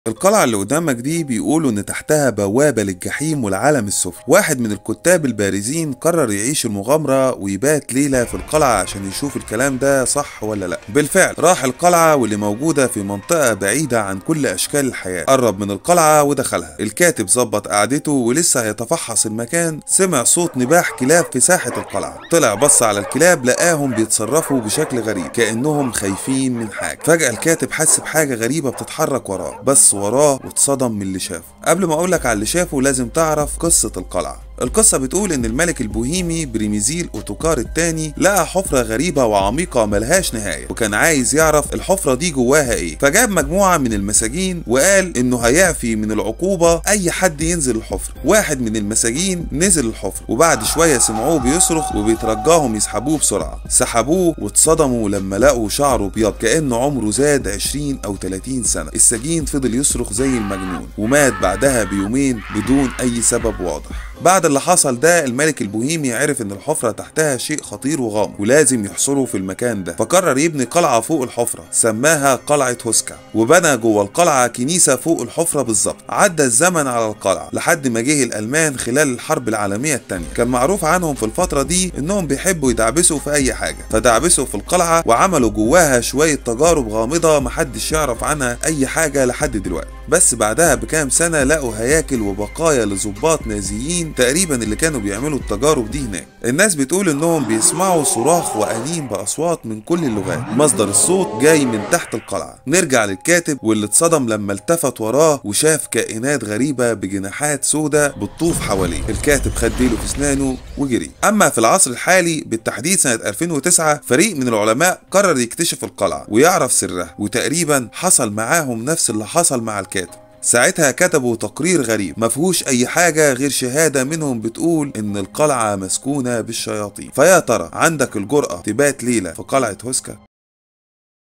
القلعة اللي قدامك دي بيقولوا إن تحتها بوابة للجحيم والعالم السفلي، واحد من الكتاب البارزين قرر يعيش المغامرة ويبات ليلة في القلعة عشان يشوف الكلام ده صح ولا لأ، بالفعل راح القلعة واللي موجودة في منطقة بعيدة عن كل أشكال الحياة، قرب من القلعة ودخلها، الكاتب ظبط قعدته ولسه هيتفحص المكان سمع صوت نباح كلاب في ساحة القلعة، طلع بص على الكلاب لقاهم بيتصرفوا بشكل غريب كأنهم خايفين من حاجة، فجأة الكاتب حس بحاجة غريبة بتتحرك وراه، بس وراه واتصدم من اللي شافه قبل ما اقولك على اللي شافه لازم تعرف قصة القلعة القصة بتقول إن الملك البوهيمي بريميزيل أوتوكار الثاني لقى حفرة غريبة وعميقة ملهاش نهاية وكان عايز يعرف الحفرة دي جواها إيه فجاب مجموعة من المساجين وقال إنه هيعفي من العقوبة أي حد ينزل الحفرة واحد من المساجين نزل الحفرة وبعد شوية سمعوه بيصرخ وبيترجاهم يسحبوه بسرعة سحبوه واتصدموا لما لقوا شعره ابيض كأنه عمره زاد 20 أو 30 سنة السجين فضل يصرخ زي المجنون ومات بعدها بيومين بدون أي سبب واضح بعد اللي حصل ده الملك البوهيمي عرف ان الحفرة تحتها شيء خطير وغامض ولازم يحصره في المكان ده فقرر يبني قلعة فوق الحفرة سماها قلعة هوسكا وبنى جوه القلعة كنيسة فوق الحفرة بالظبط عدى الزمن على القلعة لحد ما جه الألمان خلال الحرب العالمية الثانية كان معروف عنهم في الفترة دي انهم بيحبوا يدعبسوا في اي حاجة فدعبسوا في القلعة وعملوا جواها شوية تجارب غامضة محدش يعرف عنها اي حاجة لحد دلوقتي بس بعدها بكام سنة لقوا هياكل وبقايا لظباط نازيين تقريبا اللي كانوا بيعملوا التجارب دي هناك الناس بتقول انهم بيسمعوا صراخ وانين باصوات من كل اللغات مصدر الصوت جاي من تحت القلعة نرجع للكاتب واللي اتصدم لما التفت وراه وشاف كائنات غريبة بجناحات سوداء بتطوف حواليه الكاتب خد ديله في اسنانه وجري اما في العصر الحالي بالتحديد سنة 2009 فريق من العلماء قرر يكتشف القلعة ويعرف سرها وتقريبا حصل معاهم نفس اللي حصل مع الكاتب ساعتها كتبوا تقرير غريب مفهوش اي حاجة غير شهادة منهم بتقول ان القلعة مسكونة بالشياطين فيا ترى عندك الجرأة تبات ليلة في قلعة هوسكا